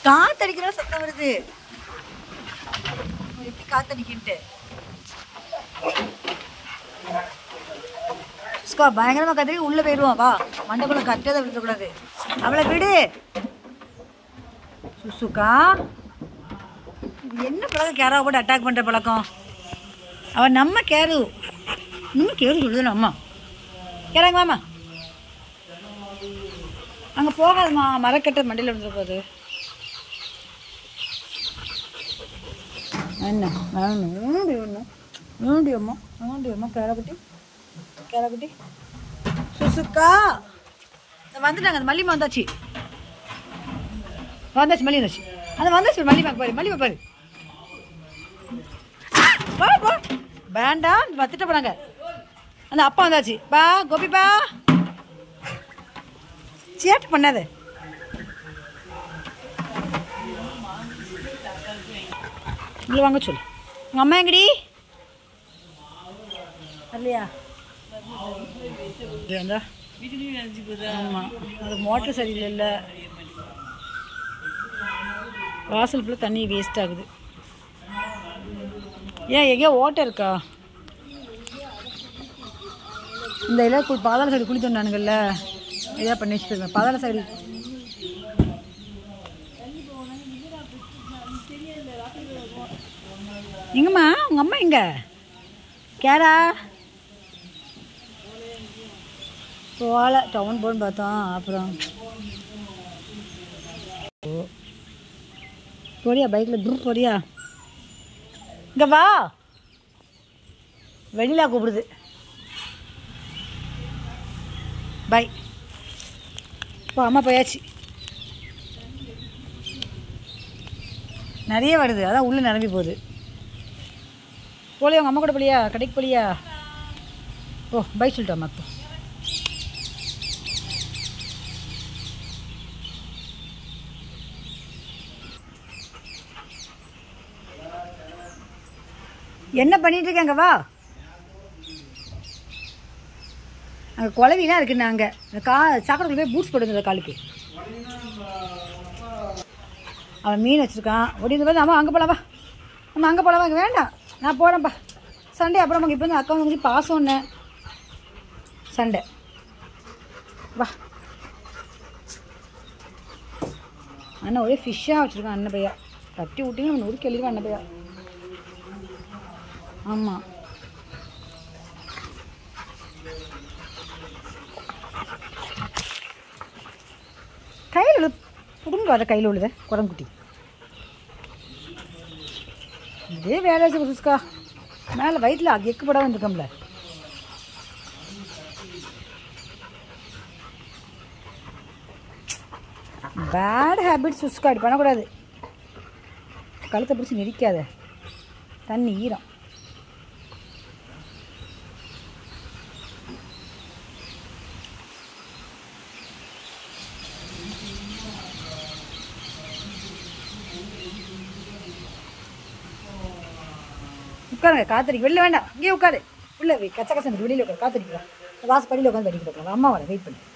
காத்தடிக்கிற சத்தம் வருது எப்படி காத்தடிக்கின்ட்டு சுஸ்கா பயங்கரமா கத்திரி உள்ள போயிடுவோம் வா மண்டபக்குள்ள கட்டதை விட்டுறக்கூடாது அவளை விடு சுசுக்கா இது என்ன பழக்கம் கேராவை போட்டு அட்டாக் பண்ற பழக்கம் அவன் நம்ம கேரு இன்னும் கேரு சொல்லுது அம்மா கேராங்க மாமா அங்கே போகாதுமா மரக்கட்டை மண்டியில் விழுந்துட போகுது என்ன வேணும் ஊண்டி ஒன்றும் ஊண்டி அம்மா ஊண்டி அம்மா கேரக்குட்டி கேரக்குட்டி சுசுக்கா இந்த வந்துட்டாங்க அந்த மல்லிமா வந்தாச்சு வந்தாச்சு மல்லி வந்தாச்சு அந்த வந்தாச்சு மல்லிமா பாரு மல்லிமா பாரு ஆ, போ போ வேண்டாம் வத்துட்டு போனாங்க அந்த அப்பா வந்தாச்சு பா கோபிப்பா சேட்டு பண்ணாத இல்லை வாங்க சொல்லு உங்கள் அம்மா எங்கடி இல்லையா ஏண்டா ஆமாம் அது மோட்ரு சரியில்லை வாசல் ஃபுல்லாக தண்ணி வேஸ்ட் ஆகுது ஏன் எங்கேயோ ஓட்டை இருக்கா இந்த இதில் கு பாதாள சைடு குளித்து வந்தானுங்கள்ல இதாக பண்ணி வச்சுருக்கேன் பாதாள சைடு எங்கம்மா உங்கள் அம்மா எங்க கேரா போகல டவுன் போன்னு பார்த்தோம் அப்புறம் ஓ. போறியா பைக்கில் குரூப் போறியா இங்கே வா வெளியில கூப்பிடுது பை இப்போ அம்மா போயாச்சு நிறைய வருது அதான் உள்ளே நிரம்பி போகுது போலியா உங்கள் அம்மா கூட போலியா கடைக்கு போலியா ஓ பை சொல்லிட்டு அம்மா இப்போ என்ன பண்ணிட்டு இருக்காங்க வா அங்கே குழவிலாம் இருக்குண்ணா அங்கே இந்த கா சாக்கடைக்குள்ள போய் பூட்ஸ் போட்டுருந்த காலுக்கு அவன் மீன் வச்சுருக்கான் ஓடி இந்த அம்மா அங்கே போகலாம் வா அம்மா அங்கே போகலாம் அங்கே வேண்டாம் நான் போகிறேன்ப்பா சண்டே அப்புறம் நமக்கு இப்போ வந்து அக்கா வந்து பாசம்னு சண்டே வா அண்ணன் ஒரே ஃபிஷ்ஷாக வச்சுருக்கான் அண்ணன் பையா தட்டி விட்டிங்கன்னா நம்ம நொறுக்கி எழுதிடுவான் அண்ணன் பையா ஆமாம் கையில் உழு புடுங்க வர கையில் உழுத குரங்குட்டி இதே வேலை சுஸ்கா மேலே வயிற்றில் எக்குப்படாமல் வந்துருக்கோம்ல பேட் ஹேபிட் சுஸ்கா அப்படி பண்ணக்கூடாது கழுத்தை பிடிச்சி நெரிக்காத தண்ணி ஈரம் உட்காருங்க காத்தடிக்கு வெளில வேண்டாம் இங்கேயே உட்காரு உள்ள வை கச்ச கச்ச வெளியில் உட்காரு காத்தடிக்கலாம் வாசப்படியில் உட்காந்து படிக்க அம்மா வர வெயிட் பண்ணு